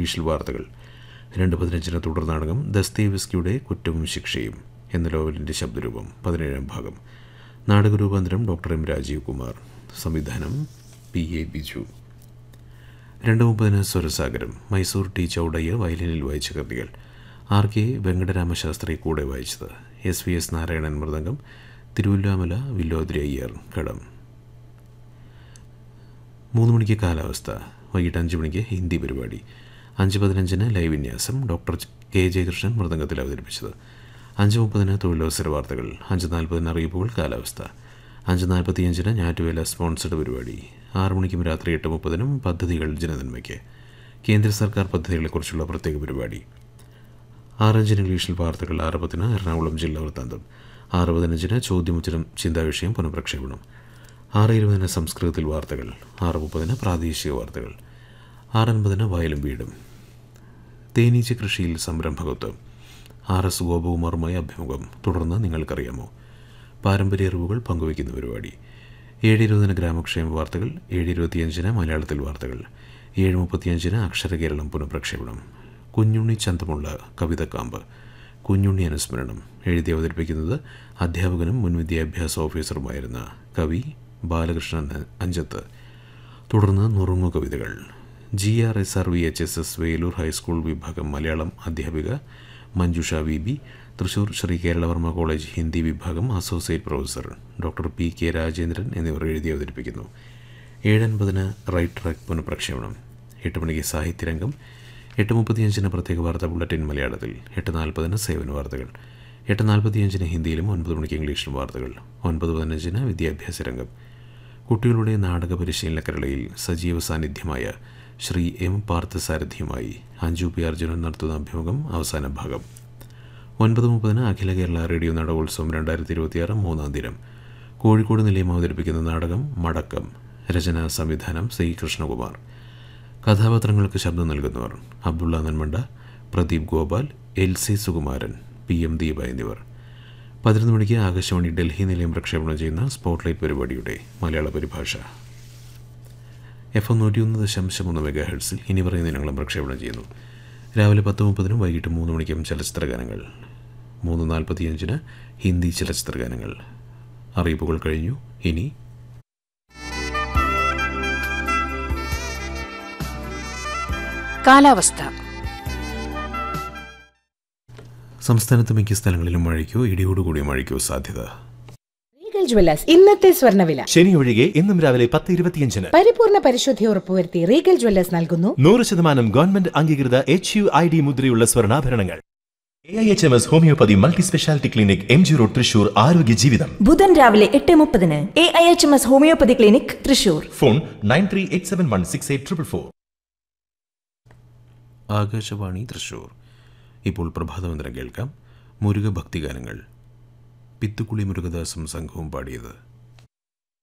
ഇംഗ്ലീഷിൽ വാർത്തകൾ രണ്ട് പതിനഞ്ചിന് തുടർ നാടകം ദസ്തേവിസ്കിയുടെ കുറ്റവും ശിക്ഷയും എന്ന നോവലിൻ്റെ ശബ്ദരൂപം പതിനേഴാം ഭാഗം നാടകരൂപാന്തരം ഡോക്ടർ എം രാജീവ് കുമാർ സംവിധാനം പി എ ബിജു രണ്ട് മുപ്പതിന് സ്വരസാഗരം മൈസൂർ ടി ചൗഡയ്യ വയലിനിൽ വായിച്ച കൃതികൾ ആർ കെ വെങ്കടരാമശാസ്ത്രി കൂടെ വായിച്ചത് എസ് വി എസ് നാരായണൻ മൃദംഗം തിരുവല്ലാമല വില്ലോദ്രി അയ്യർ കടം മൂന്ന് മണിക്ക് കാലാവസ്ഥ വൈകിട്ട് അഞ്ച് മണിക്ക് ഹിന്ദി പരിപാടി അഞ്ച് പതിനഞ്ചിന് ലൈവ് വിന്യാസം ഡോക്ടർ കെ ജയകൃഷ്ണൻ മൃദംഗത്തിൽ അവതരിപ്പിച്ചത് അഞ്ച് മുപ്പതിന് തൊഴിലവസര വാർത്തകൾ അഞ്ച് നാൽപ്പതിന് അറിയിപ്പുകൾ കാലാവസ്ഥ അഞ്ച് നാൽപ്പത്തിയഞ്ചിന് ഞാറ്റുവേല സ്പോൺസർഡ് പരിപാടി ആറ് മണിക്കും രാത്രി എട്ട് മുപ്പതിനും പദ്ധതികൾ ജനനന്മയ്ക്ക് കേന്ദ്ര സർക്കാർ പദ്ധതികളെക്കുറിച്ചുള്ള പ്രത്യേക പരിപാടി ആറഞ്ചിന് ഇംഗ്ലീഷിൽ വാർത്തകൾ ആറ് പത്തിന് എറണാകുളം ജില്ലാ വൃത്താന്തം ആറ് പതിനഞ്ചിന് ചോദ്യമുത്തരം ചിന്താവിഷയം പുനഃപ്രക്ഷേപണം ആറ് ഇരുപതിന് സംസ്കൃതത്തിൽ വാർത്തകൾ ആറ് മുപ്പതിന് പ്രാദേശിക വാർത്തകൾ ആറൻപതിന് വയലും വീടും തേനീച്ച കൃഷിയിൽ സംരംഭകത്വം ആർ എസ് ഗോപകുമാറുമായി അഭിമുഖം തുടർന്ന് നിങ്ങൾക്കറിയാമോ പാരമ്പര്യ അറിവുകൾ പങ്കുവയ്ക്കുന്ന പരിപാടി ഏഴ് ഇരുപതിന് ഗ്രാമക്ഷേമ വാർത്തകൾ ഏഴ് ഇരുപത്തിയഞ്ചിന് മലയാളത്തിൽ വാർത്തകൾ ഏഴ് മുപ്പത്തിയഞ്ചിന് അക്ഷരകേരളം പുനഃപ്രക്ഷേപണം കുഞ്ഞുണ്ണി ചന്തമുള്ള കവിതക്കാമ്പ് കുഞ്ഞുണ്ണി അനുസ്മരണം എഴുതി അവതരിപ്പിക്കുന്നത് അധ്യാപകനും മുൻ വിദ്യാഭ്യാസ ഓഫീസറുമായിരുന്ന കവി ബാലകൃഷ്ണൻ അഞ്ചത്ത് തുടർന്ന് നുറുങ്ങു കവിതകൾ G R S R V H S S Veloor high school വിഭാഗം മലയാളം അധ്യാപിക Manjusha V B Thrissur Shri Keralavarma college Hindi വിഭാഗം associate professor doctor P K Rajendran എന്നിവർ എഴുതി അവതരിപ്പിക്കുന്നു ഏഴൻപതിന് റൈറ്റ് ട്രാക്ക് പുനഃപ്രക്ഷേപണം എട്ട് മണിക്ക് സാഹിത്യരംഗം എട്ട് മുപ്പത്തിയഞ്ചിന് പ്രത്യേക വാർത്താ ബുള്ളറ്റിൻ മലയാളത്തിൽ എട്ട് നാൽപ്പതിന് സേവന വാർത്തകൾ എട്ട് നാൽപ്പത്തിയഞ്ചിന് ഹിന്ദിയിലും ഒൻപത് മണിക്ക് ഇംഗ്ലീഷിലും വാർത്തകൾ ഒൻപത് പതിനഞ്ചിന് വിദ്യാഭ്യാസ രംഗം കുട്ടികളുടെ നാടക പരിശീലന കേരളയിൽ സജീവ സാന്നിധ്യമായ ശ്രീ എം പാർത്ഥസാരഥിയുമായി അഞ്ജു പി അർജുനൻ നടത്തുന്ന അഭിമുഖം അവസാന ഭാഗം ഒൻപത് മുപ്പതിന് അഖില കേരള റേഡിയോ നാടകോത്സവം രണ്ടായിരത്തി ഇരുപത്തിയാറ് മൂന്നാം ദിനം കോഴിക്കോട് നിലയം അവതരിപ്പിക്കുന്ന നാടകം മടക്കം രചന സംവിധാനം ശ്രീ കൃഷ്ണകുമാർ കഥാപാത്രങ്ങൾക്ക് ശബ്ദം നൽകുന്നവർ Abdulla Nanmanda Pradeep Gopal L C Sukumaran P M Deepa എന്നിവർ പതിനൊന്ന് മണിക്ക് ആകാശവാണി ഡൽഹി നിലയം പ്രക്ഷേപണം ചെയ്യുന്ന സ്പോട്ട്ലൈറ്റ് പരിപാടിയുടെ മലയാള പരിഭാഷ എഫ് എം നൂറ്റിയൊന്ന് ദശാംശം മൂന്ന് മെഗാ ഹെഡ്സിൽ ഇനി പറയുന്ന ഇനങ്ങളും പ്രക്ഷേപണം ചെയ്യുന്നു രാവിലെ പത്ത് മുപ്പതിനും വൈകിട്ട് മൂന്ന് മണിക്കും ചലച്ചിത്ര ഗാനങ്ങൾ മൂന്ന് നാൽപ്പത്തിയഞ്ചിന് ഹിന്ദി ചലച്ചിത്ര ഗാനങ്ങൾ അറിയിപ്പുകൾ കഴിഞ്ഞു ഇനി കാലാവസ്ഥ സംസ്ഥാനത്ത് മിക്ക സ്ഥലങ്ങളിലും മഴയ്ക്കോ ഇടിയോടുകൂടിയ മഴയ്ക്കോ സാധ്യത റീഗൽ ജ്വല്ലേഴ്സ് ഇന്നത്തെ സ്വർണ്ണവില ശനി ഒഴികെ ഇന്നും രാവിലെ പത്ത് ഇരുപത്തിയഞ്ചിന് പരിപൂർണ പരിശുദ്ധി ഉറപ്പുവരുത്തി റീഗൽ ജ്വല്ലേഴ്സ് നൽകുന്നു നൂറ് ശതമാനം ഗവൺമെന്റ് അംഗീകൃത എച്ച് യു ഐ ഡി മുദ്രയുള്ള സ്വർണ്ണാഭരണങ്ങൾ A I H M S homoeopathy multi speciality clinic M G road Thrissur ആരോഗ്യ ജീവിതം ബുധൻ രാവിലെ എട്ട് മുപ്പതിന് A I H M S homoeopathy clinic Thrissur phone nine three eight seven one six eight triple four Akashvani Thrissur ഇപ്പോൾ പ്രഭാതമന്ത്രം കേൾക്കാം മുരുക ഭക്തിഗാനങ്ങൾ പിത്തുക്കുളി മുരുകദാസും സംഘവും പാടിയത്